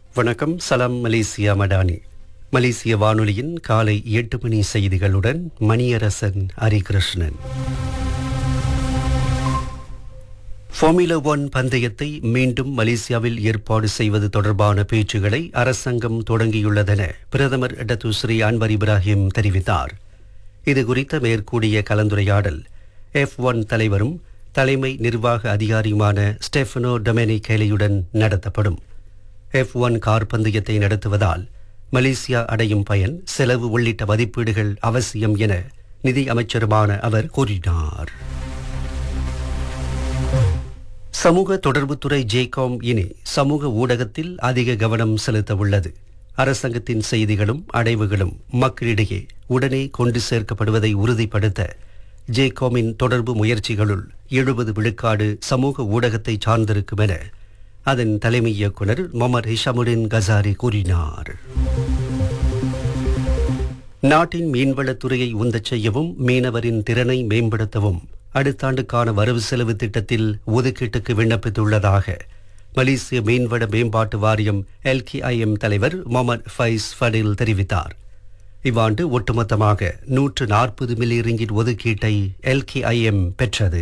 வணக்கம் சலாம் மலேசியா மடானி மலேசிய வானொலியின் காலை எட்டு மணி செய்திகளுடன் மணியரசன் ஹரிகிருஷ்ணன் ஃபார்முலா ஒன் பந்தயத்தை மீண்டும் மலேசியாவில் ஏற்பாடு செய்வது தொடர்பான பேச்சுகளை அரசாங்கம் தொடங்கியுள்ளதென பிரதமர் டத்து ஸ்ரீ அன்வர் இப்ராஹிம் தெரிவித்தார் இது குறித்த மேற்கூடிய கலந்துரையாடல் எஃப் ஒன் தலைவரும் தலைமை நிர்வாக அதிகாரியுமான ஸ்டெஃபனோ டொமெனிகேலியுடன் நடத்தப்படும் எஃப் ஒன் கார் பந்தயத்தை நடத்துவதால் மலேசியா அடையும் பயன் செலவு உள்ளிட்ட மதிப்பீடுகள் அவசியம் என நிதி அமைச்சருமான அவர் கூறினார் சமூக தொடர்புத்துறை ஜேகாம் இனி சமூக ஊடகத்தில் அதிக கவனம் செலுத்த உள்ளது அரசாங்கத்தின் செய்திகளும் அடைவுகளும் மக்களிடையே உடனே கொண்டு சேர்க்கப்படுவதை உறுதிப்படுத்த ஜேகாமின் தொடர்பு முயற்சிகளுள் எழுபது விழுக்காடு சமூக ஊடகத்தை சார்ந்திருக்கும் என அதன் தலைமை இயக்குனர் மொமர் ஹிஷாமுடின் கசாரி கூறினார் நாட்டின் மீன்வளத்துறையை உந்தச் செய்யவும் மீனவரின் திறனை மேம்படுத்தவும் அடுத்த ஆண்டுக்கான வரவு செலவு திட்டத்தில் ஒதுக்கீட்டுக்கு விண்ணப்பித்துள்ளதாக மலேசிய மீன்வள மேம்பாட்டு வாரியம் எல்கிஐஎம் தலைவர் மொமர் ஃபைஸ் ஃபடில் தெரிவித்தார் இவ்வாண்டு ஒட்டுமொத்தமாக நூற்று நாற்பது மில்லியன் ரிங்கிட் ஒதுக்கீட்டை எல்கிஐஎம் பெற்றது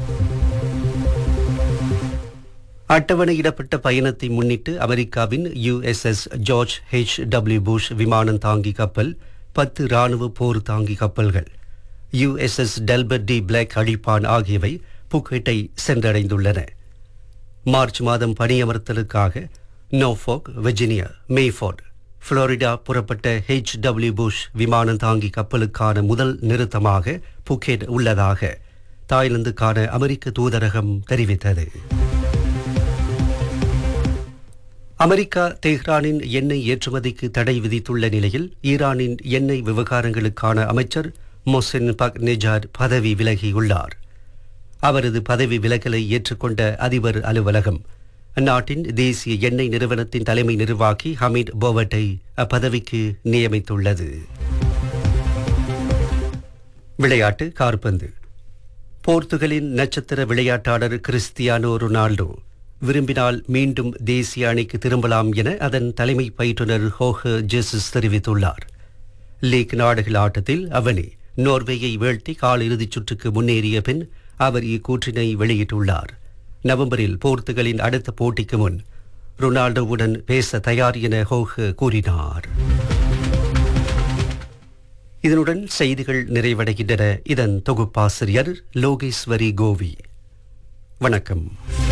அட்டவணையிடப்பட்ட பயணத்தை முன்னிட்டு அமெரிக்காவின் USS George H W Bush விமானம் தாங்கி கப்பல் பத்து ராணுவ போர் தாங்கி கப்பல்கள் யுஎஸ்எஸ் டெல்பர் டி பிளாக் அழிப்பான் ஆகியவை புக்கெட்டை சென்றடைந்துள்ளன மார்ச் மாதம் பணியமர்த்தலுக்காக நோஃபோக் வெர்ஜினியா மேஃபோர்ட் புளோரிடா புறப்பட்ட ஹெச் டபிள்யூ புஷ் விமானம் தாங்கி கப்பலுக்கான முதல் நிறுத்தமாக புக்கெட் உள்ளதாக தாய்லாந்துக்கான அமெரிக்க தூதரகம் தெரிவித்தது அமெரிக்கா தெஹ்ரானின் எண்ணெய் ஏற்றுமதிக்கு தடை விதித்துள்ள நிலையில் ஈரானின் எண்ணெய் விவகாரங்களுக்கான அமைச்சர் மொசின் பக்னெஜாட் பதவி விலகியுள்ளார் அவரது பதவி விலகலை ஏற்றுக்கொண்ட அதிபர் அலுவலகம் அந்நாட்டின் தேசிய எண்ணெய் நிறுவனத்தின் தலைமை நிர்வாகி ஹமீத் போவட்டை அப்பதவிக்கு நியமித்துள்ளது விளையாட்டு கார்பந்து போர்த்துகலின் நட்சத்திர விளையாட்டாளர் கிறிஸ்டியானோ ரொனால்டோ விரும்பினால் மீண்டும் தேசிய அணிக்கு திரும்பலாம் என அதன் தலைமை பயிற்றுனர் ஹோஹ ஜெசஸ் தெரிவித்துள்ளார் லீக் நாடுகள் ஆட்டத்தில் அவனி நோர்வேயை வீழ்த்தி கால் இறுதிச் சுற்றுக்கு முன்னேறிய பின் அவர் இக்கூற்றினை வெளியிட்டுள்ளார் நவம்பரில் போர்த்துகலின் அடுத்த போட்டிக்கு முன் ரொனால்டோவுடன் பேச தயார் என ஹோஹ கூறினார் இதனுடன் செய்திகள் நிறைவடைகின்றன இதன் தொகுப்பாசிரியர் லோகேஸ்வரி கோவி வணக்கம்